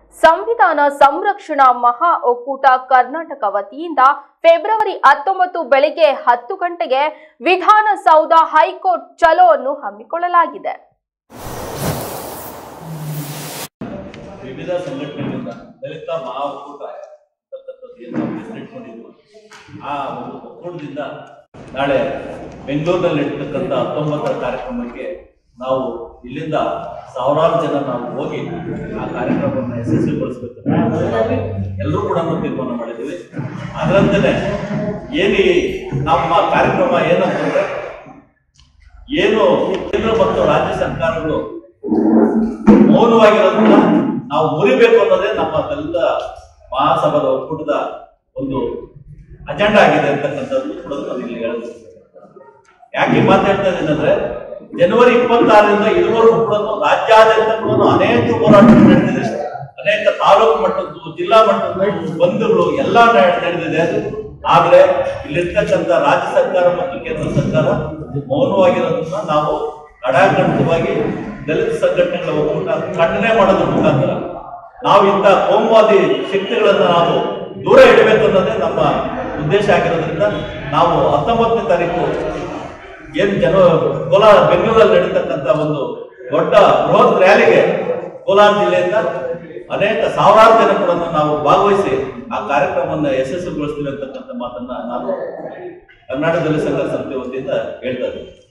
ಸಂವಿಧಾನ ಸಂರಕ್ಷಣಾ ಮಹಾ ಒಕ್ಕೂಟ ಕರ್ನಾಟಕ ವತಿಯಿಂದ ಫೆಬ್ರವರಿ ಹತ್ತೊಂಬತ್ತು ಬೆಳಗ್ಗೆ ಹತ್ತು ಗಂಟೆಗೆ ವಿಧಾನಸೌಧ ಹೈಕೋರ್ಟ್ ಚಲೋವನ್ನು ಹಮ್ಮಿಕೊಳ್ಳಲಾಗಿದೆ ವಿವಿಧ ಸಂಘಟನೆಗಳಿಂದ ದಲಿತ ಮಹಾ ಒಕ್ಕೂಟ ಅಂತಕ್ಕಂಥದ್ದು ಏನು ನಾವು ಹೆಸರಿಟ್ಕೊಂಡಿದ್ವಿ ಆ ಒಂದು ಒಕ್ಕೂಟದಿಂದ ನಾಳೆ ಬೆಂಗಳೂರಿನಲ್ಲಿ ಇರ್ತಕ್ಕಂಥ ಹತ್ತೊಂಬತ್ತರ ಕಾರ್ಯಕ್ರಮಕ್ಕೆ ನಾವು ಇಲ್ಲಿಂದ ಸಾವಿರಾರು ಜನ ನಾವು ಹೋಗಿ ಆ ಕಾರ್ಯಕ್ರಮವನ್ನು ಯಶಸ್ವಿಗೊಳಿಸಬೇಕು ಎಲ್ಲರೂ ಕೂಡ ನಾವು ತೀರ್ಮಾನ ಮಾಡಿದ್ದೀವಿ ಅದರಂತೆಯೇ ಏನು ಈ ನಮ್ಮ ಕಾರ್ಯಕ್ರಮ ಏನಂತಂದ್ರೆ ಏನು ಕೇಂದ್ರ ಮತ್ತು ರಾಜ್ಯ ಸರ್ಕಾರಗಳು ಮೌನವಾಗಿರೋದನ್ನ ನಾವು ಮುರಿಬೇಕು ಅನ್ನೋದೇ ನಮ್ಮ ದಲಿತ ಮಹಾಸಭಾದ ಒಕ್ಕೂಟದ ಒಂದು ಅಜೆಂಡಾ ಆಗಿದೆ ಅಂತಕ್ಕಂಥದ್ದು ಕೂಡ ನಾನು ಇಲ್ಲಿ ಹೇಳಬೇಕು ಯಾಕೆ ಮಾತಾಡ್ತಾ ಇದ್ದೀನಿ ಅಂದ್ರೆ ಜನವರಿ ಇಪ್ಪತ್ತಾರರಿಂದ ಇದುವರೆಗೂ ಕೂಡ ರಾಜ್ಯಾದ್ಯಂತ ಕೂಡ ಅನೇಕ ಹೋರಾಟಗಳು ನಡೆದಿದೆ ಅನೇಕ ತಾಲೂಕು ಮಟ್ಟದ್ದು ಜಿಲ್ಲಾ ಮಟ್ಟದ್ದು ಬಂಧುಗಳು ಎಲ್ಲ ನಡೆದಿದೆ ಆದ್ರೆ ಇಲ್ಲಿರ್ತಕ್ಕಂಥ ರಾಜ್ಯ ಸರ್ಕಾರ ಮತ್ತು ಕೇಂದ್ರ ಸರ್ಕಾರ ಮೌನವಾಗಿರೋದನ್ನ ನಾವು ಕಡಾಖಂಡಿತವಾಗಿ ದಲಿತ ಸಂಘಟನೆಗಳ ಒಕ್ಕೂಟ ಖಂಡನೆ ಮಾಡೋದ್ರ ಮುಖಾಂತರ ನಾವು ಇಂಥ ಕೋಮುವಾದಿ ಶಕ್ತಿಗಳನ್ನ ನಾವು ದೂರ ಇಡಬೇಕು ಅನ್ನೋದೇ ನಮ್ಮ ಉದ್ದೇಶ ಆಗಿರೋದ್ರಿಂದ ನಾವು ಹತ್ತೊಂಬತ್ತನೇ ತಾರೀಕು ಏನು ಜನ ಕೋಲಾರ ಬೆಂಗಳೂರಲ್ಲಿ ನಡೀತಕ್ಕಂಥ ಒಂದು ದೊಡ್ಡ ಬೃಹತ್ ರ್ಯಾಲಿಗೆ ಕೋಲಾರ ಜಿಲ್ಲೆಯಿಂದ ಅನೇಕ ಸಾವಿರಾರು ಜನ ಕೂಡ ನಾವು ಭಾಗವಹಿಸಿ ಆ ಕಾರ್ಯಕ್ರಮವನ್ನು ಯಶಸ್ವಿಗೊಳಿಸ್ತೀವಿ ಅಂತಕ್ಕಂಥ ಮಾತನ್ನ ನಾನು ಕರ್ನಾಟಕ ದಲಿತ ಸಂಘ ಸಮಿತಿ ವತಿಯಿಂದ ಹೇಳ್ತಾ ಇದ್ದೀನಿ